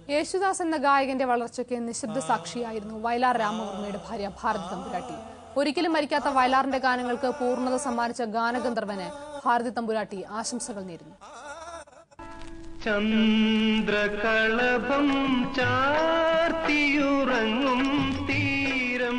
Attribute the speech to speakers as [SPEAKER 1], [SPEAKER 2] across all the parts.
[SPEAKER 1] യേശുദാസ് എന്ന ഗായകന്റെ വളർച്ചയ്ക്ക് നിശബ്ദ സാക്ഷിയായിരുന്നു വയലാർ രാമവർമ്മയുടെ ഭാര്യ ഭാരതി തമ്പുരാട്ടി ഒരിക്കലും മരിക്കാത്ത വയലാറിന്റെ ഗാനങ്ങൾക്ക് പൂർണ്ണത സമ്മാനിച്ച ഗാനഗന്ധർവന് ഭാരതി തമ്പുരാട്ടി ആശംസകൾ നേരുന്നു
[SPEAKER 2] ചന്ദ്രകളഭം ചാർത്തിയുറങ്ങും തീരം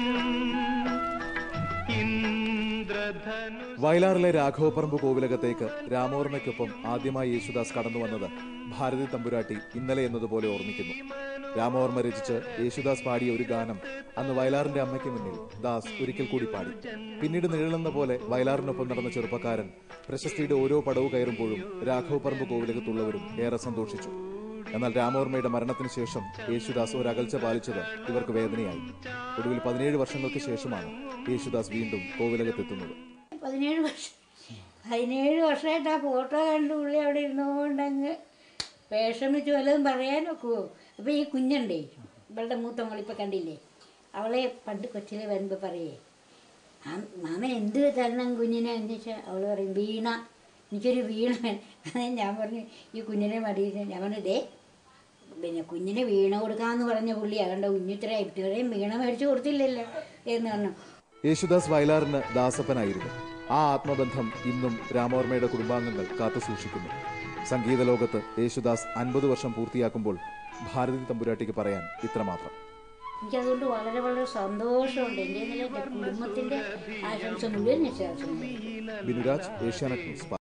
[SPEAKER 2] ഇന്ദ്രധനു
[SPEAKER 3] വയലാറിലെ രാഘവപ്പറമ്പ് കോവിലകത്തേക്ക് രാമോർമ്മയ്ക്കൊപ്പം ആദ്യമായി യേശുദാസ് കടന്നു വന്നത് ഭാരതി തമ്പുരാട്ടി ഇന്നലെ എന്നതുപോലെ ഓർമ്മിക്കുന്നു രാമോർമ്മ രചിച്ച് യേശുദാസ് പാടിയ ഒരു ഗാനം അന്ന് വയലാറിന്റെ അമ്മയ്ക്ക് മുന്നിൽ ദാസ് ഒരിക്കൽ കൂടി പാടി പിന്നീട് നിഴലെന്ന പോലെ വയലാറിനൊപ്പം നടന്ന ചെറുപ്പക്കാരൻ പ്രശസ്തിയുടെ ഓരോ പടവ് കയറുമ്പോഴും രാഘവപ്പറമ്പ് കോവിലകത്തുള്ളവരും ഏറെ സന്തോഷിച്ചു എന്നാൽ രാമോർമ്മയുടെ മരണത്തിന് ശേഷം യേശുദാസ് ഒരകൽച്ച പാലിച്ചത് ഇവർക്ക് വേദനയായി ഒടുവിൽ പതിനേഴ് വർഷങ്ങൾക്ക് ശേഷമാണ് യേശുദാസ് വീണ്ടും കോവിലകത്തെത്തുന്നത്
[SPEAKER 4] പതിനേഴ് വർഷം പതിനേഴ് വർഷമായിട്ട് ആ ഫോട്ടോ കണ്ടു പുള്ളി അവിടെ ഇരുന്നുകൊണ്ട് അങ്ങ് വിഷമിച്ച് വല്ലതും പറയാനൊക്കുവോ അപ്പോൾ ഈ കുഞ്ഞുണ്ടേ ഇവളുടെ മൂത്ത മോളിപ്പോൾ കണ്ടില്ലേ അവളെ പണ്ട് കൊച്ചിലെ വരുമ്പോൾ പറയേ "മാം- മാമ എന്ത് തരണം കുഞ്ഞിനെ എന്ന് വെച്ചാൽ അവൾ പറയും വീണ എനിക്കൊരു വീണ വേണം." അത് ഞാൻ പറഞ്ഞു ഈ കുഞ്ഞിനെ മടിയിൽ ഞാൻ പറഞ്ഞു ദേ പിന്നെ കുഞ്ഞിന് വീണ കൊടുക്കാമെന്ന് പറഞ്ഞ പുള്ളി അതുകൊണ്ട് കുഞ്ഞിത്ര ഇതുവരെയും വീണ മേടിച്ച് കൊടുത്തില്ലല്ലോ എന്ന് പറഞ്ഞു
[SPEAKER 3] യേശുദാസ് വയലാറിന് ദാസപ്പനായിരുന്നു ആ ആത്മബന്ധം ഇന്നും രാമവർമ്മയുടെ കുടുംബാംഗങ്ങൾ കാത്തുസൂക്ഷിക്കുന്നു സംഗീത ലോകത്ത് യേശുദാസ് അൻപത് വർഷം പൂർത്തിയാക്കുമ്പോൾ ഭാരതി തമ്പുരാട്ടിക്ക് പറയാൻ ഇത്രമാത്രം
[SPEAKER 4] എനിക്കതുകൊണ്ട് വളരെ വളരെ സന്തോഷമുണ്ട് എൻ്റെ എൻ്റെ കുടുംബത്തിൻ്റെ ആശംസ മുഴുവൻ ഞാൻ ചേർക്കുന്നു
[SPEAKER 3] ബിനുരാജ് ഏഷ്യാനെറ്റ് ന്യൂസ്